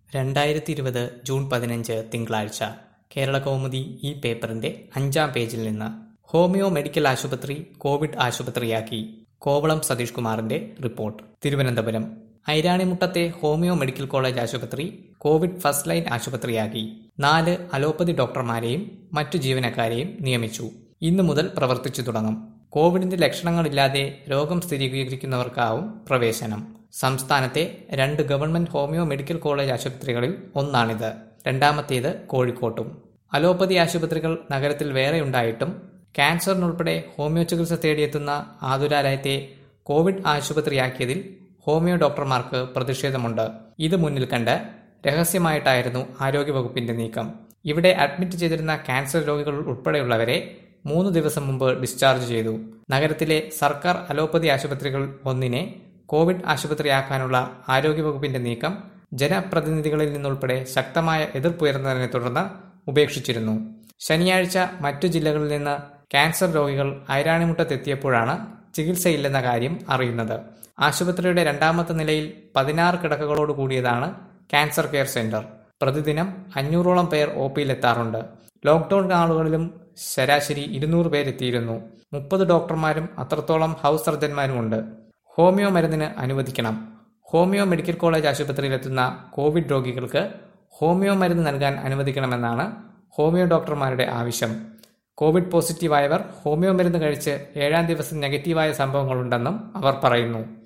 രണ്ടായിരത്തി ഇരുപത് ജൂൺ പതിനഞ്ച് തിങ്കളാഴ്ച കേരള കൗമുദി ഈ പേപ്പറിന്റെ അഞ്ചാം പേജിൽ നിന്ന് ഹോമിയോ മെഡിക്കൽ ആശുപത്രി കോവിഡ് ആശുപത്രിയാക്കി കോവളം സതീഷ് കുമാറിന്റെ റിപ്പോർട്ട് തിരുവനന്തപുരം ഐരാണിമുട്ടത്തെ ഹോമിയോ മെഡിക്കൽ കോളേജ് ആശുപത്രി കോവിഡ് ഫസ്റ്റ് ലൈൻ ആശുപത്രിയാക്കി നാല് അലോപ്പതി ഡോക്ടർമാരെയും മറ്റു ജീവനക്കാരെയും നിയമിച്ചു ഇന്നു മുതൽ പ്രവർത്തിച്ചു തുടങ്ങും കോവിഡിന്റെ ലക്ഷണങ്ങളില്ലാതെ രോഗം സ്ഥിരീകരിക്കുന്നവർക്കാവും പ്രവേശനം സംസ്ഥാനത്തെ രണ്ട് ഗവൺമെന്റ് ഹോമിയോ മെഡിക്കൽ കോളേജ് ആശുപത്രികളിൽ ഒന്നാണിത് രണ്ടാമത്തേത് കോഴിക്കോട്ടും അലോപ്പതി ആശുപത്രികൾ നഗരത്തിൽ വേറെയുണ്ടായിട്ടും ക്യാൻസറിനുൾപ്പെടെ ഹോമിയോ ചികിത്സ തേടിയെത്തുന്ന ആതുരാലയത്തെ കോവിഡ് ആശുപത്രിയാക്കിയതിൽ ഹോമിയോ ഡോക്ടർമാർക്ക് പ്രതിഷേധമുണ്ട് ഇത് മുന്നിൽ കണ്ട് രഹസ്യമായിട്ടായിരുന്നു ആരോഗ്യവകുപ്പിന്റെ നീക്കം ഇവിടെ അഡ്മിറ്റ് ചെയ്തിരുന്ന ക്യാൻസർ രോഗികൾ ഉൾപ്പെടെയുള്ളവരെ മൂന്ന് ദിവസം മുമ്പ് ഡിസ്ചാർജ് ചെയ്തു നഗരത്തിലെ സർക്കാർ അലോപ്പതി ആശുപത്രികൾ ഒന്നിനെ കോവിഡ് ആശുപത്രിയാക്കാനുള്ള ആരോഗ്യവകുപ്പിന്റെ നീക്കം ജനപ്രതിനിധികളിൽ നിന്നുൾപ്പെടെ ശക്തമായ എതിർപ്പുയർന്നതിനെ തുടർന്ന് ഉപേക്ഷിച്ചിരുന്നു ശനിയാഴ്ച മറ്റു ജില്ലകളിൽ നിന്ന് ക്യാൻസർ രോഗികൾ ഐരാണിമുട്ടത്തെത്തിയപ്പോഴാണ് ചികിത്സയില്ലെന്ന കാര്യം അറിയുന്നത് ആശുപത്രിയുടെ രണ്ടാമത്തെ നിലയിൽ പതിനാറ് കിടക്കകളോട് കൂടിയതാണ് ക്യാൻസർ കെയർ സെന്റർ പ്രതിദിനം അഞ്ഞൂറോളം പേർ ഒ പിയിലെത്താറുണ്ട് ലോക്ക്ഡൌൺ നാളുകളിലും ശരാശരി ഇരുന്നൂറ് പേരെത്തിയിരുന്നു മുപ്പത് ഡോക്ടർമാരും അത്രത്തോളം ഹൗസ് സർജന്മാരുമുണ്ട് ഹോമിയോ മരുന്നിന് അനുവദിക്കണം ഹോമിയോ മെഡിക്കൽ കോളേജ് ആശുപത്രിയിലെത്തുന്ന കോവിഡ് രോഗികൾക്ക് ഹോമിയോ മരുന്ന് നൽകാൻ അനുവദിക്കണമെന്നാണ് ഹോമിയോ ഡോക്ടർമാരുടെ ആവശ്യം കോവിഡ് പോസിറ്റീവായവർ ഹോമിയോ മരുന്ന് കഴിച്ച് ഏഴാം ദിവസം നെഗറ്റീവായ സംഭവങ്ങളുണ്ടെന്നും അവർ പറയുന്നു